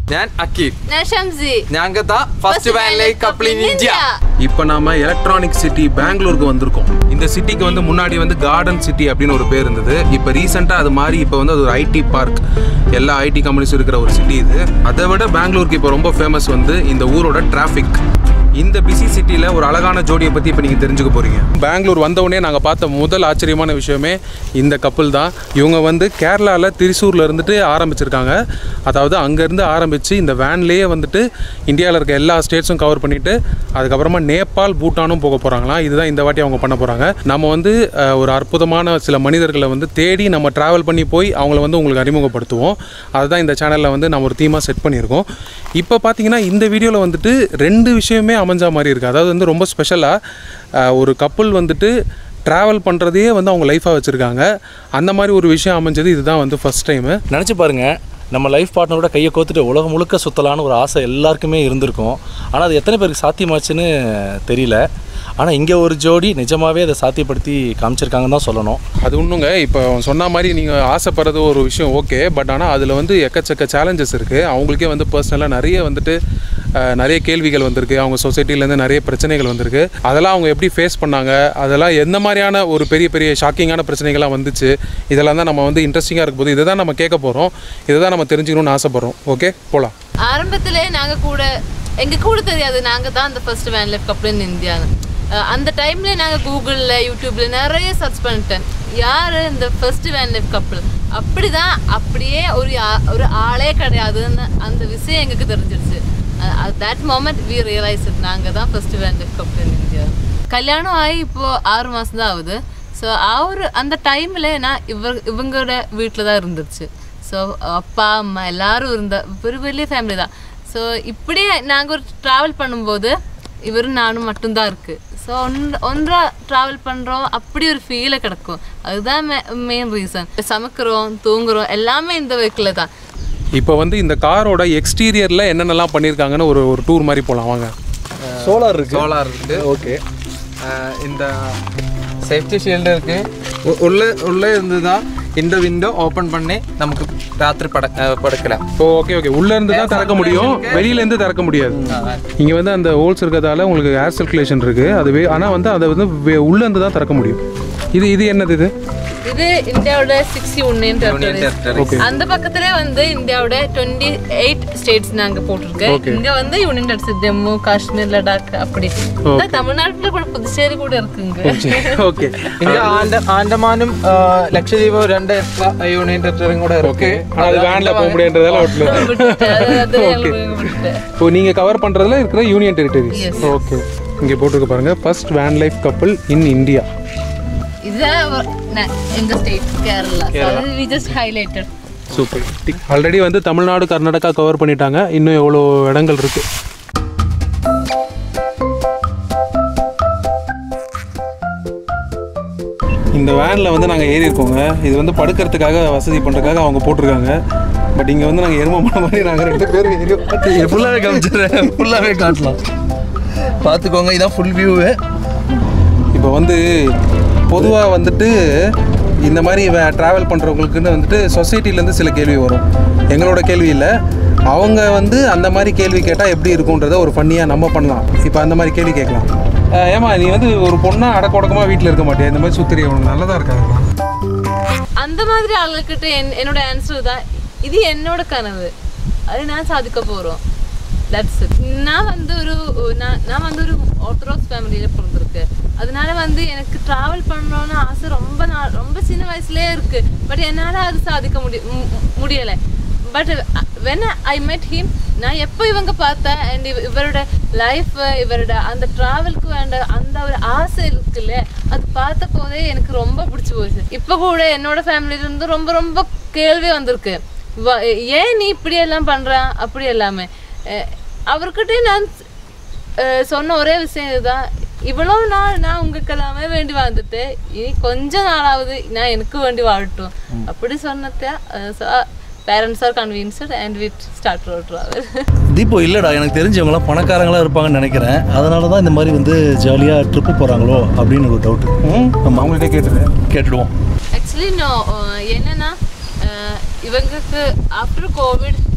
ഞാൻ അക്കീൽ ഞാൻ ഷംസി ഞങ്ങൾക്ക് first van life couple in India இப்போ நாம எலக்ட்ரானிக் சிட்டி பெங்களூருக்கு வந்திருக்கோம் இந்த சிட்டிக்கு வந்து முன்னாடி வந்து கார்டன் சிட்டி அப்படின்னு ஒரு பேர் இருந்தது இப்போ ரீசெண்டாக அது மாதிரி இப்போ வந்து அது ஒரு ஐடி பார்க் எல்லா ஐடி கம்பெனிஸும் இருக்கிற ஒரு சிட்டி இது அதை விட பெங்களூருக்கு இப்போ ரொம்ப ஃபேமஸ் வந்து இந்த ஊரோட டிராஃபிக் இந்த பிஸி சிட்டியில் ஒரு அழகான ஜோடியை பற்றி இப்போ நீங்கள் தெரிஞ்சுக்க போகிறீங்க பெங்களூர் வந்தவுடனே நாங்கள் பார்த்த முதல் ஆச்சரியமான விஷயமே இந்த கப்பல் தான் இவங்க வந்து கேரளாவில் திரிசூரில் இருந்துட்டு ஆரம்பிச்சிருக்காங்க அதாவது அங்கேருந்து ஆரம்பித்து இந்த வேன்லேயே வந்துட்டு இந்தியாவில் இருக்க எல்லா ஸ்டேட்ஸும் கவர் பண்ணிவிட்டு அதுக்கப்புறமா நேபாள் பூட்டானும் போக போகிறாங்களாம் இதுதான் இந்த வாட்டி அவங்க பண்ண போகிறாங்க நம்ம வந்து அஹ், ஒரு அற்புதமான சில மனிதர்களை வந்து தேடி நம்ம ட்ராவல் பண்ணி போய் அவங்கள வந்து உங்களுக்கு அறிமுகப்படுத்துவோம் அதுதான் இந்த சேனலில் வந்து நம்ம ஒரு தீமாக செட் பண்ணியிருக்கோம் இப்போ பார்த்தீங்கன்னா இந்த வீடியோவில் வந்துட்டு ரெண்டு விஷயமே அமைஞ்ச மாதிரி இருக்குது அதாவது வந்து ரொம்ப ஸ்பெஷலாக ஒரு கப்பல் வந்துட்டு ட்ராவல் பண்ணுறதையே வந்து அவங்க லைஃபாக வச்சுருக்காங்க அந்த மாதிரி ஒரு விஷயம் அமைஞ்சது இதுதான் வந்து ஃபஸ்ட் டைமு நினச்சி பாருங்க நம்ம லைஃப் பார்ட்னரோட கையை கோத்துட்டு உலகம் முழுக்க சுற்றலான்னு ஒரு ஆசை எல்லாருக்குமே இருந்திருக்கும் ஆனால் அது எத்தனை பேருக்கு சாத்தியமாச்சுன்னு தெரியல ஆனால் இங்கே ஒரு ஜோடி நிஜமாவே அதை சாத்தியப்படுத்தி காமிச்சிருக்காங்கன்னு தான் சொல்லணும் அது ஒன்றுங்க இப்போ சொன்ன மாதிரி நீங்கள் ஆசைப்படுறது ஒரு விஷயம் ஓகே பட் ஆனால் அதில் வந்து எக்கச்சக்க சேலஞ்சஸ் இருக்குது அவங்களுக்கே வந்து பர்சனலாக நிறைய வந்துட்டு அஹ், நிறைய கேள்விகள் வந்திருக்கு அவங்க சொசைட்டிலேருந்து நிறைய பிரச்சனைகள் வந்திருக்கு அதெல்லாம் அவங்க எப்படி ஃபேஸ் பண்ணாங்க அதெல்லாம் எந்த மாதிரியான ஒரு பெரிய பெரிய ஷாக்கிங்கான பிரச்சனைகள்லாம் வந்துச்சு இதெல்லாம் தான் நம்ம வந்து இன்ட்ரெஸ்டிங்காக இருக்கும் போது இதை தான் நம்ம கேட்க போகிறோம் இதை தான் நம்ம தெரிஞ்சுக்கணும்னு ஆசைப்படுறோம் ஓகே போகலாம் ஆரம்பத்திலே நாங்க கூட எங்க கூட தெரியாது நாங்க தான் அந்த ஃபர்ஸ்ட் வேன் லைஃப் கப்பல் இன் இந்தியான்னு அஹ் அந்த டைம்ல நாங்க கூகுள்ல யூடியூப்ல நிறைய சர்ச் பண்ணிட்டேன் யாரு இந்த ஃபர்ஸ்ட் வேன் லைஃப் கப்பல் அப்படிதான் அப்படியே ஒரு ஆ- ஒரு ஆளே கிடையாதுன்னு அந்த விஷயம் எங்களுக்கு தெரிஞ்சிருச்சு தட் மொமெண்ட் வி ரியலைஸ் நாங்க தான் ஃபர்ஸ்ட் வேன் லைஃப் கப்பல் இன் இந்தியா கல்யாணம் ஆகி இப்போ ஆறு மாசம் தான் ஆகுது ஸோ அவர் அந்த டைமில் நான் இவர் இவங்களோட வீட்டில் தான் இருந்துச்சு ஸோ அப்பா அம்மா எல்லாரும் இருந்த ஒரு பெரிய ஃபேமிலி தான் ஸோ இப்படியே நாங்கள் ஒரு ட்ராவல் பண்ணும்போது இவரும் நானும் மட்டும்தான் இருக்கு ஸோ ஒன் ஒன்றா ட்ராவல் பண்ணுறோம் அப்படி ஒரு ஃபீலை கிடக்கும் அதுதான் மெயின் ரீசன் சமைக்கிறோம் தூங்குறோம் எல்லாமே இந்த வெஹிக்கில் தான் இப்போ வந்து இந்த காரோட எக்ஸ்டீரியரில் என்னென்னலாம் பண்ணியிருக்காங்கன்னு ஒரு ஒரு டூர் மாதிரி போகலாம் வாங்க சோலார் இருக்கு சோலார் இருக்கு ஓகே அஹ் இந்த சேஃப்டி ஷீல்டு இருக்கு உ- உள்ள உள்ள இருந்து தான் இந்த விண்டோ ஓப்பன் பண்ணி நமக்கு ராத்திரி பட அஹ் படுக்கலாம் ஓ ஓகே ஓகே உள்ள இருந்து தான் திறக்க முடியும் வெளியில இருந்து திறக்க முடியாது இங்க வந்து அந்த ஹோல்ஸ் இருக்கிறதால உங்களுக்கு ஏர் சர்க்குலேஷன் இருக்கு அதுவே ஆனா வந்து அதை வந்து வே- உள்ள இருந்து தான் திறக்க முடியும் இது இது என்னது இது இது இந்தியாவோட சிக்ஸ் யூனியன் territories. டெரிட்டரிஸ் அந்த பக்கத்துல வந்து இந்தியாவோட டுவெண்ட்டி எயிட் ஸ்டேட்ஸ் நாங்க போட்டிருக்கோம் இங்க வந்து யூனியன் டெரிட்டரிஸ் ஜம்மு காஷ்மீர் லடாக் அப்படி இந்த தமிழ்நாட்டுல கூட புதுச்சேரி கூட இருக்குங்க ஓகே ഇങ്ങ ആൻഡ ആൻഡമാനും ആ, ലക്ഷദ്വീപും രണ്ട് എക്സ്ട്രാ യൂണിയൻ ടെറിട്ടറിയും കൂടെ ஓகே ஆனா அது வேன்ல போக முடியாதுன்றதால ஓட்டல விட்டுட்டு, அது- அது எங்களுக்கு விட்டுட்டு. இப்போ நீங்க கவர் பண்றதுல இருக்கிற யூனியன் டெரிட்டரிஸ் ஓகே இங்க போட்டுருக்க பாருங்க ஃபர்ஸ்ட் வேன் லைஃப் கப்பல் இன் இந்தியா இதுதான் வ- ந- எங்க state Kerala we just highlighted super already வந்து தமிழ்நாடு கர்நாடகா கவர் பண்ணிட்டாங்க இன்னும் எவ்வளோ இடங்கள் இருக்கு இந்த வேனில் வந்து நாங்கள் ஏறி இருக்கோங்க இது வந்து படுக்கிறதுக்காக வசதி பண்ணுறதுக்காக அவங்க போட்டிருக்காங்க பட் இங்கே வந்து நாங்கள் எரும பண்ண மாதிரி நாங்கள் ரெண்டு பேரும் ஏறி ஃபுல்லாகவே காமிச்சிடுறேன் ஃபுல்லாகவே காட்டலாம் பார்த்துக்கோங்க இதான் ஃபுல் வியூவு இப்போ வந்து பொதுவாக வந்துட்டு இந்த மாதிரி ட்ராவல் பண்ணுறவங்களுக்குன்னு வந்துட்டு சொசைட்டிலேருந்து சில கேள்வி வரும் எங்களோட கேள்வி இல்லை அவங்க வந்து அந்த மாதிரி கேள்வி கேட்டால் எப்படி இருக்குன்றத ஒரு ஃபன்னியாக நம்ம பண்ணலாம் இப்போ அந்த மாதிரி கேள்வி கேட்கலாம் அஹ் ஏம்மா நீ வந்து ஒரு பொண்ணா அடக்க உடக்கமாக வீட்டில் இருக்க மாட்டியா இந்த மாதிரி சுத்திரி உனக்கு நல்லதாக இருக்காதுலாம் அந்த மாதிரி ஆளுகிட்ட என் என்னோட ஆன்சர் தான் இது என்னோட கனவு அது நான் சாதிக்க போறோம் தட்ஸ் நான் வந்து ஒரு நான் நான் வந்து ஒரு ஆர்த்தடாக்ஸ் ஃபேமிலியில பிறந்திருக்கேன் அதனால வந்து எனக்கு டிராவல் பண்ணணும்னு ஆசை ரொம்ப நாள் ரொம்ப சின்ன வயசுலயே இருக்கு பட் என்னால் அது சாதிக்க முடி மு- முடியலை but when I met him நான் எப்போ இவங்க பார்த்தேன் அண்ட் இவரோட லைஃப் இவரோட அந்த ட்ராவலுக்கு வேண்ட அந்த ஒரு ஆசை இருக்குல்ல அது பார்த்த போதே எனக்கு ரொம்ப பிடிச்சி போச்சு இப்போ கூட என்னோட ஃபேமிலில இருந்து ரொம்ப ரொம்ப கேள்வி வந்திருக்கு வ- ஏன் நீ இப்படி எல்லாம் பண்ற அப்படி எல்லாமே அஹ் அவர்கிட்ட நான் அஹ் சொன்ன ஒரே விஷயம் இதுதான் இவ்வளவு நாள் நான் உங்களுக்கு எல்லாமே வேண்டி வாழ்ந்துட்டு இனி கொஞ்ச நாளாவது நான் எனக்கு வேண்டி வாழட்டும் அப்படி சொன்னத parents are convinced and with start road travel தீபோ இல்லைடா எனக்கு தெரிஞ்சவங்களாம் பணக்காரங்களா இருப்பாங்கன்னு நினைக்கிறேன் அதனால தான் இந்த மாதிரி வந்து ஜாலியாக ட்ரிப்பு போகிறாங்களோ அப்படின்னு ஒரு டவுட்டு ஆமாம் அவங்கள்ட்ட கேட்டுரு கேட்டுடுவோம் ஆக்சுவலி நோ என்னன்னா அஹ், இவங்களுக்கு ஆஃப்டர் கோவிட்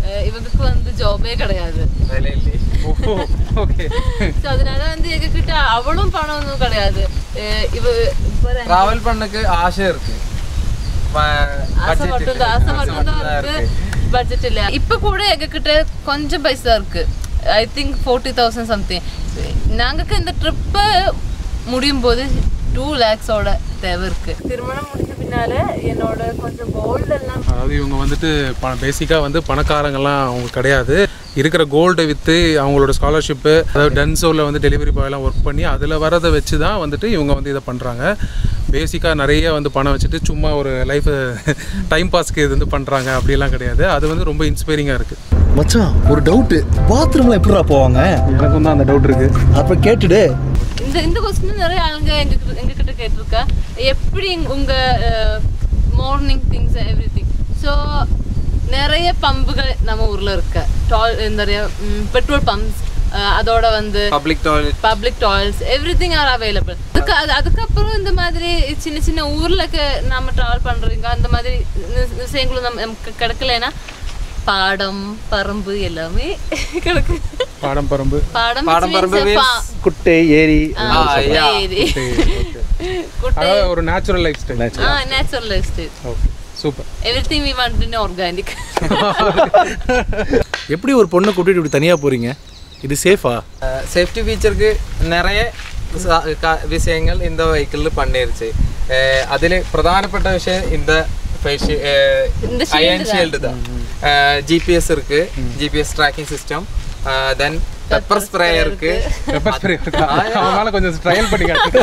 அஹ் இவங்களுக்கு வந்து ஜாபே கிடையாது வேலையில்லை ஓகே ஸோ அதனால வந்து எங்ககிட்ட அவ்வளவும் பணம் ஒன்றும் கிடையாது அஹ் இவ இப்ப டிராவல் பண்ணக்கு ஆசை இருக்கு ஆசை மட்டும் தான் ஆசை மட்டும் தான் இருக்கு பட்ஜெட் இல்ல இப்ப கூட எங்ககிட்ட கொஞ்சம் பைசா இருக்கு I think forty thousand something நாங்களுக்கு இந்த ட்ரிப்பு முடியும் போது டூ லேக்ஸோட தேவை இருக்கு திருமணம் முடிஞ்ச பின்னால என்னோட கொஞ்சம் கோல்டு எல்லாம் அதாவது இவங்க வந்துட்டு ப பேசிக்காக வந்து பணக்காரங்கெல்லாம் அவங்க கிடையாது இருக்கிற கோல்டை விற்று அவங்களோட ஸ்காலர்ஷிப்பு அதாவது டென்சோவில் வந்து டெலிவரி பாயெல்லாம் ஒர்க் பண்ணி அதில் வரதை வச்சு தான் வந்துட்டு இவங்க வந்து இதை பண்ணுறாங்க பேசிக்காக நிறைய வந்து பணம் வச்சுட்டு சும்மா ஒரு லைஃப் டைம் பாஸ்க்கு இது வந்து பண்ணுறாங்க அப்படிலாம் கிடையாது அது வந்து ரொம்ப இன்ஸ்பைரிங்காக இருக்குது மச்சான் ஒரு டவுட்டு பாத்ரூம்ல எப்படிடா போவாங்க எனக்கும் தான் அந்த டவுட் இருக்குது அப்ப கேட்டுடு இந்த இந்த கொஸ்டின் நிறைய ஆளுங்க எங்க எங்க கிட்ட கேட்டிருக்கா எப்படி உங்க morning things everything so நிறைய பம்புகள் நம்ம ஊர்ல இருக்கு டால் நிறைய பெட்ரோல் பம்ப்ஸ் அதோட வந்து public toilet public toilets everything are available அதுக்கு அது அதுக்கப்புறம் இந்த மாதிரி சின்ன சின்ன ஊர்லக்கு நம்ம ட்ராவல் பண்றீங்க அந்த மாதிரி நி- விஷயங்களும் நம்ம நமக்கு கிடைக்கலனா பாடம் பரம்பு எல்லாமே கிடக்கு பாடம் பரம்பு பாடம் பாடம் which பரம்பு means means பா- குட்டை ஏரி ஆ, yeah. சரி. குட்டை அதாவது ஒரு natural lifestyle ah natural estate okay super everything we want in organic எப்படி ஒரு பொண்ணை கூட்டிட்டு இப்படி தனியாக போகிறீங்க இது சேஃபா சேஃப்டி ஃபீச்சருக்கு நிறைய സ- ക- വിഷയങ്ങൾ இந்த വെഹിക്കിളിൽ பண்ணிருச்சு അതിൽ പ്രധാനപ്പെട്ട விஷயம் இந்த இந்த shield அயன் தான். ஷீல்டு தான் ஜிபிஎஸ் இருக்கு GPS tracking system then pepper spray இருக்கு பெப்பர் ஸ்ப்ரே அவன் மேலே கொஞ்சம் ட்ரையல் பண்ணி காட்டு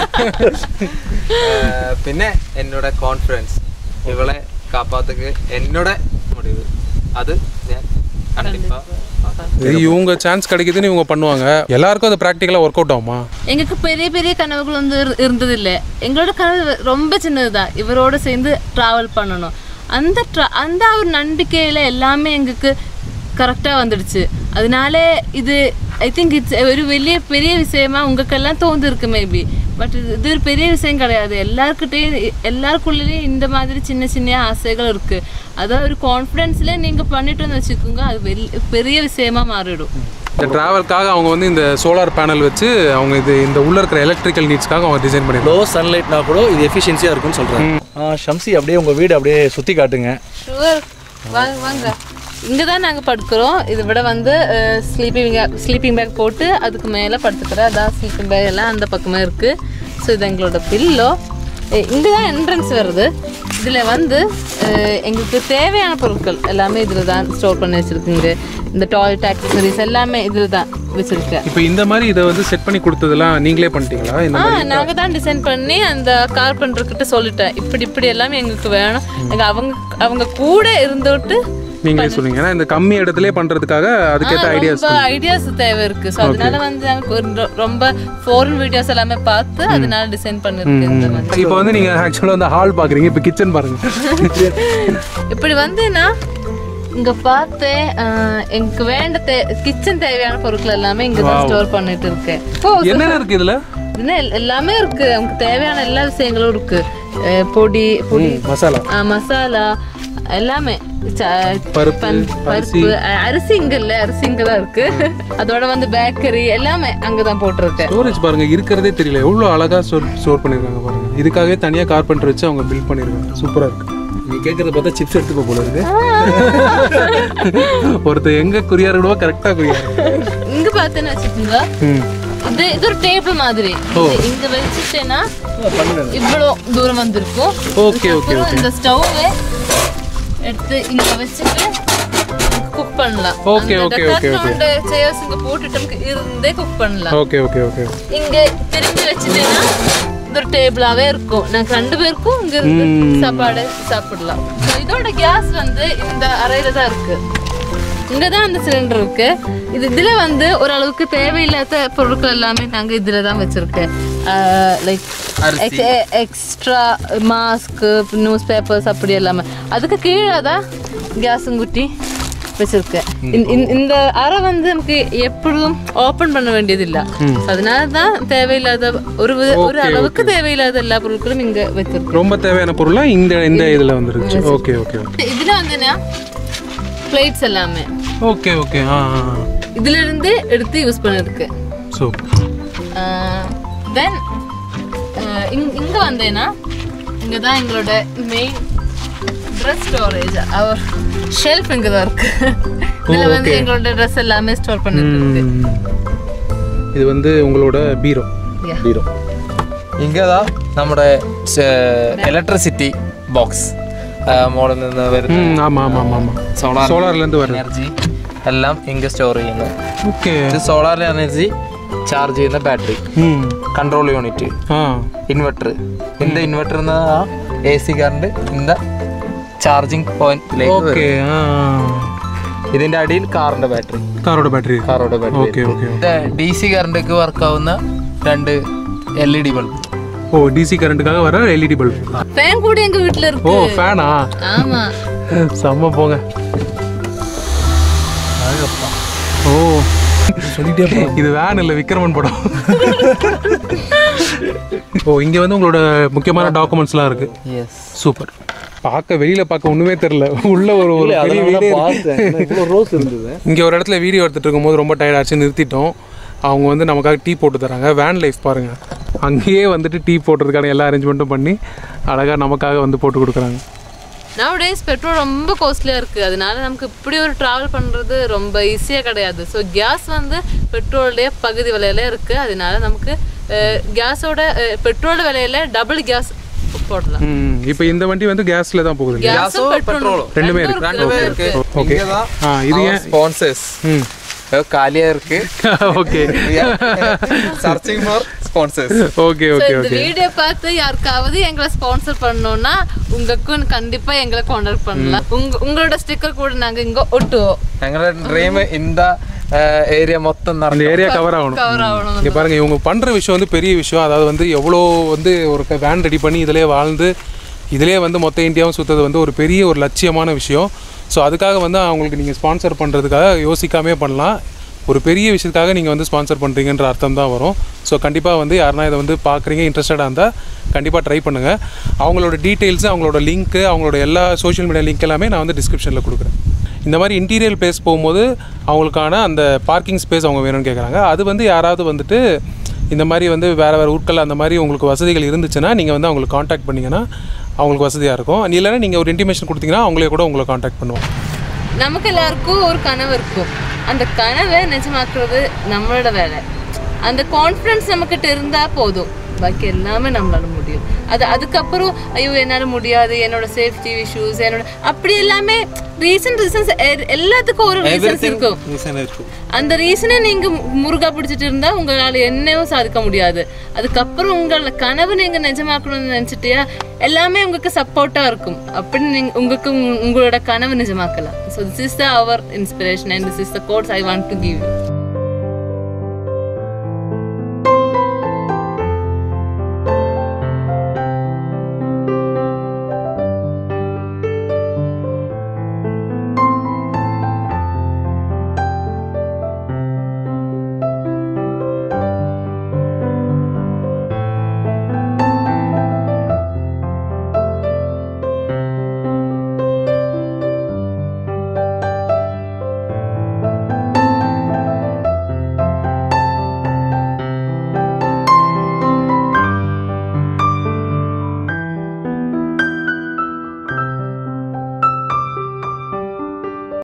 அஹ், പിന്നെ എന്നോட കോൺഫിഡൻസ് ഇവളെ കാപ്പാത്തക്ക് എന്നോட முடிவு அது ഞാൻ கண்டிப்பா இது இவங்க சான்ஸ் கிடைக்குதுன்னு இவங்க பண்ணுவாங்க எல்லாருக்கும் அது ப்ராக்டிக்கலாக ஒர்க் அவுட் ஆகுமா எங்களுக்கு பெரிய பெரிய கனவுகள் வந்து இரு- இருந்ததில்ல எங்களோட கனவு ரொம்ப சின்னதுதான் இவரோட சேர்ந்து டிராவல் பண்ணணும் அந்த tra- அந்த ஒரு நம்பிக்கையில எல்லாமே எங்களுக்கு கரெக்டாக வந்துடுச்சு அதனால இது ஐ திங்க் இட்ஸ் ஒரு வெளிய பெரிய விஷயமா உங்களுக்கெல்லாம் தோந்துருக்கு மேபி பட் இது இது ஒரு பெரிய விஷயம் கிடையாது எல்லாருக்கிட்டையும் எல்லாருக்குள்ளேயும் இந்த மாதிரி சின்ன சின்ன ஆசைகள் இருக்கு அதான் ஒரு கான்ஃபிடென்ஸ்ல நீங்க பண்ணிட்டோன்னு வச்சுக்கோங்க அது வெளி- பெரிய விஷயமா மாறிடும் இந்த ட்ராவல்காக அவங்க வந்து இந்த சோலார் பேனல் வச்சு அவங்க இது இந்த உள்ள இருக்கிற எலக்ட்ரிக்கல் நீட்ஸ்க்காக அவங்க டிசைன் பண்ணிருக்காங்க லோ சன்லைட்னா கூட இது எஃபிஷியன்சியாக இருக்கும்னு சொல்கிறேன் ஷம்சி அப்படியே உங்கள் வீடு அப்படியே சுற்றி காட்டுங்க ஷுவர் வாங்க வாங்க இங்கே தான் நாங்கள் படுக்கிறோம் இதை விட வந்து ஸ்லீப்பிங் ஸ்லீப்பிங் பேக் போட்டு அதுக்கு மேலே படுத்துக்கிறோம் அதான் ஸ்லீப்பிங் பேக் எல்லாம் அந்த பக்கமே இருக்குது ஸோ இது எங்களோட பில்லோ இங்கே தான் என்ட்ரன்ஸ் வருது இதில் வந்து அஹ், எங்களுக்கு தேவையான பொருட்கள் எல்லாமே இதில் தான் ஸ்டோர் பண்ணி வச்சுருக்குங்க இந்த டாய்லெட் ஆக்சசரிஸ் எல்லாமே இதில் தான் வச்சுருக்கேன் இப்போ இந்த மாதிரி இதை வந்து செட் பண்ணி கொடுத்ததெல்லாம் நீங்களே பண்ணிட்டீங்களா இந்த ஆ மாதிரி நாங்கள் தான் டிசைன் பண்ணி அந்த கார்பெண்டர் கிட்ட சொல்லிட்டேன் இப்படி இப்படி எல்லாமே எங்களுக்கு வேணும் எங்க அவங்க அவங்க கூட இருந்துட்டு நீங்களே சொன்னீங்க ஏன்னா இந்த கம்மி இடத்துலயே பண்றதுக்காக அதுக்கேற்ற ஐடியாஸ் ரொம்ப ஐடியாஸ் தேவை இருக்கு ஸோ அதனால வந்து நாங்க ஒரு ரொ- ரொம்ப ஃபாரின் வீடியோஸ் எல்லாமே பார்த்து அதனால டிசைன் பண்ணிருக்கேன் இந்த மாதிரி இப்போ வந்து நீங்க ஆக்சுவலாக வந்து ஹால் பாக்குறீங்க இப்போ கிச்சன் பாருங்க இப்படி வந்து நான் இங்க பார்த்தேன் ஆஹ், எனக்கு வேண்ட கிச்சன் தேவையான பொருட்கள் எல்லாமே இங்க தான் ஸ்டோர் பண்ணிட்டு இருக்கேன் ஓ என்னென்ன இருக்கு இதுல இதுல எல்- எல்லாமே இருக்கு நமக்கு தேவையான எல்லா விஷயங்களும் இருக்கு அஹ், பொடி பொடி மசாலா ஆ, மசாலா எல்லாமே ச- பருப்பு, பன்- பருப்பு அ- அரிசி இங்க இல்ல அரிசி இங்க தான் இருக்கு அதோட வந்து பேக்கரி எல்லாமே அங்கதான் போட்டிருக்கேன் ஸ்டோரேஜ் பாருங்க இருக்கிறதே தெரியல எவ்வளோ அழகா ஸ்டோர் ஸ்டோர் பண்ணிருக்காங்க பாருங்க இதுக்காகவே தனியா கார்பெண்டர் வச்சு அவங்க பில்ட் பண்ணிருக்காங்க சூப்பரா இருக்கு நீ கேட்குறத பார்த்தா சிப்ஸ் எடுத்துக்கோ போல இருக்கு ஒருத்தர் எங்க குறியா இருக்கணுமோ கரெக்டா குறியா இங்க பார்த்தேன்னு வச்சுக்கோங்க இது இது ஒரு டேபிள் மாதிரி இது இங்க வச்சுட்டேன்னா இவ்வளோ தூரம் வந்திருக்கும் ஓகே ஓகே அப்புறம் இந்த ஸ்டவ் எடுத்து இங்க வச்சுட்டு குக் பண்ணலாம் Okay, okay, okay, okay. Chairs இங்க போட்டுட்டு நமக்கு இருந்தே குக் பண்ணலாம் ஓகே ஓகே ஓகே இங்க திரும்பி வச்சுட்டேன்னா இது ஒரு டேபிளாவே இருக்கும் நாங்க ரெண்டு பேருக்கும் இங்க இருந்து சாப்பாடு சாப்பிடலாம் So, இதோட கேஸ் வந்து இந்த அறையில தான் இருக்கு இங்க தான் அந்த சிலிண்டர் இருக்கு இது இதுல வந்து ஓரளவுக்கு தேவையில்லாத பொருட்கள் எல்லாமே நாங்க இதுல தான் வச்சிருக்கேன் like extra mask newspapers அப்படி எல்லாமே அதுக்கு கீழே தான் கேஸும் குட்டி வச்சிருக்கேன் இந்த- இந்த- இந்த அறை வந்து நமக்கு எப்பொழுதும் ஓபன் பண்ண வேண்டியதில்ல அதனால தான் தேவையில்லாத ஒரு வித- ஒரு அளவுக்கு தேவையில்லாத எல்லா பொருட்களும் இங்க வச்சிருக்கோம் ரொம்ப தேவையான பொருள்லாம் இந்த இந்த இதுல வந்துருச்சு ஓகே ஓகே இதுல வந்து என்ன பிளேட்ஸ் எல்லாமே ஓகே ஓகே ஆ இதுல இருந்து எடுத்து யூஸ் பண்ணிருக்கு சூப்பர் தென் இங்க வந்தேன்னா இங்க தான் எங்களோட main dress storage our shelf இங்க தான் இருக்கு இதுல வந்து எங்களோட ட்ரெஸ் எல்லாமே ஸ்டோர் பண்ணிருக்கு இது வந்து உங்களோட பீரோ Yeah. பீரோ ഇങ്ങതാ നമ്മുടെ ഇലക്ട്രിസിറ്റി ബോക്സ് മോളിൽ നിന്ന് വരുന്ന ம் ஆமாம் ஆமாம் ஆமாம் ஆமாம் സോളാർ சோலார்லேருந்து வர்றது എനർജി എല്ലാം ഇങ്ങ സ്റ്റോർ ചെയ്യുന്നു ஓகே ഇത് സോളാർ എനർജി ചാർജ് ചെയ്യുന്ന ബാറ്ററി ம் കൺട്രോൾ യൂണിറ്റ് ஆ ഇൻവെർട്ടർ இந்த ഇൻവെർട്ടർ എ സി കറണ്ട് இந்த ചാർജിങ് പോയിന്റിലേക്ക് ஓகே ஆ ഇതിന്റെ അടിയിൽ കാറിന്റെ ബാറ്ററി காரோட பேட்டரி കാറോടെ okay battery okay D C കറണ്ടൊക്കെ വർക്ക് ആവുന്ന രണ്ട് എൽ ഇ ഡി ബൾബ് ஓ டிசி கரண்ட்டுக்காக வர எல்இடி பல்ப் ஃபேன் கூட எங்க வீட்ல ஓ இருக்கு ஃபேனா ஆமா செம்ம போங்க ஓ சொல்லிட்டே இது வேன் இல்லை விக்ரமன் படம் ஓ இங்கே வந்து உங்களோட முக்கியமான டாக்குமெண்ட்ஸ்லாம் இருக்கு യെസ് சூப்பர் பார்க்க வெளியில பார்க்க ஒண்ணுமே தெரியல உள்ள ஒரு ஒரு பெரிய வீடே இருக்கு. பார்த்தேன் இவ்வளோ ரோஸ் இருந்தது இங்க ஒரு இடத்துல வீடியோ எடுத்துட்டு இருக்கும்போது ரொம்ப டயர்ட் ஆச்சு நிறுத்திட்டோம் அவங்க வந்து நமக்காக டீ போட்டு தராங்க வேன் லைஃப் பாருங்க அங்கேயே வந்துட்டு டீ போடுறதுக்கான எல்லா அரேஞ்ச்மெண்ட்டும் பண்ணி அழகா நமக்காக வந்து போட்டு கொடுக்குறாங்க நவடேஸ் பெட்ரோல் ரொம்ப காஸ்ட்லியாக இருக்குது அதனால நமக்கு இப்படி ஒரு ட்ராவல் பண்ணுறது ரொம்ப ஈஸியாக கிடையாது ஸோ கேஸ் வந்து பெட்ரோலுடைய பகுதி விலையில இருக்குது அதனால நமக்கு கேஸோட பெட்ரோல் விலையில டபுள் கேஸ் போடலாம் ம் இப்போ இந்த வண்டி வந்து கேஸ்ல தான் போகுது இல்லையா? கேஸும் பெட்ரோலும் ரெண்டுமே இருக்கு ரெண்டுமே இருக்கு ஓகே இங்கதான் ஆ இது ஏன் ஸ்பான்சர்ஸ் ம் காலியா இருக்கு okay searching for sponsors okay so okay இந்த ஓகே வீடியோ பார்த்து யாருக்காவது எங்களை ஸ்பான்சர் பண்ணணும்னா உங்களுக்கும் கண்டிப்பா எங்களை காண்டாக்ட் பண்ணலாம் உங்க உங்களோட ஸ்டிக்கர் கூட நாங்க இங்க ஒட்டுவோம் ഞങ്ങളുടെ ഡ്രീം இந்த ஏரியா மொத்தம் அந்த நடக்கும் ஏரியா கவர் ஆகணும் கவர் ஆகணும் இங்கே பாருங்க இவங்க பண்ணுற விஷயம் வந்து பெரிய விஷயம் அதாவது வந்து எவ்வளோ வந்து ஒரு வேன் ரெடி பண்ணி இதிலே வாழ்ந்து இதிலே வந்து மொத்த இந்தியாவும் சுற்றுறது வந்து ஒரு பெரிய ஒரு லட்சியமான விஷயம் ஸோ அதுக்காக வந்து அவங்களுக்கு நீங்கள் ஸ்பான்சர் பண்ணுறதுக்காக யோசிக்காமே பண்ணலாம் ஒரு பெரிய விஷயத்துக்காக நீங்கள் வந்து ஸ்பான்சர் பண்ணுறீங்கன்ற அர்த்தம் தான் வரும் ஸோ கண்டிப்பாக வந்து யாருனா இதை வந்து பார்க்குறீங்க இன்ட்ரெஸ்டடாக இருந்தால் கண்டிப்பாக ட்ரை பண்ணுங்கள் அவங்களோட டீட்டெயில்ஸு அவங்களோட லிங்க்கு அவங்களோட எல்லா சோஷியல் மீடியா லிங்க் எல்லாமே நான் வந்து டிஸ்கிரிப்ஷனில் கொடுக்குறேன் இந்த மாதிரி இன்டீரியர் பிளேஸ் போகும்போது அவங்களுக்கான அந்த பார்க்கிங் ஸ்பேஸ் அவங்க வேணும்னு கேட்குறாங்க அது வந்து யாராவது வந்துட்டு இந்த மாதிரி வந்து வேறு வேறு ஊர்கள் அந்த மாதிரி உங்களுக்கு வசதிகள் இருந்துச்சுன்னா நீங்கள் வந்து அவங்களுக்கு காண்டாக்ட் பண்ணிங்கன்னா அவங்களுக்கு வசதியாக இருக்கும் இல்லைன்னா நீங்கள் ஒரு இன்டிமேஷன் கொடுத்தீங்கன்னா அவங்களே கூட உங்களை காண்டாக்ட் பண்ணுவோம் நமக்கு எல்லாருக்கும் ஒரு கனவு இருக்கும் அந்த கனவை நிஜமாக்குறது நம்மளோட வேலை அந்த கான்ஃபிடன்ஸ் நம்மக்கிட்ட இருந்தா போதும் பாக்கி எல்லாமே நம்மளால முடியும் அது அதுக்கப்புறம் ஐயோ என்னால முடியாது என்னோட சேஃப்டி இஷ்யூஸ் என்னோட அப்படி எல்லாமே ரீசன் ரீசன்ஸ் எல்லாத்துக்கும் ஒரு ரீசன்ஸ் இருக்கும் ரீசன் இருக்கு அந்த ரீசனை நீங்க முருகா பிடிச்சிட்டு இருந்தா உங்களால என்னவும் சாதிக்க முடியாது அதுக்கப்புறம் உங்களோட கனவு நீங்க நிஜமாக்கணும்னு நினைச்சிட்டியா எல்லாமே உங்களுக்கு சப்போர்ட்டா இருக்கும் அப்படி நீங்க உங்களுக்கு உங்க- உங்களோட கனவு நிஜமாக்கலாம் so this is the our inspiration and this is the quotes I want to give you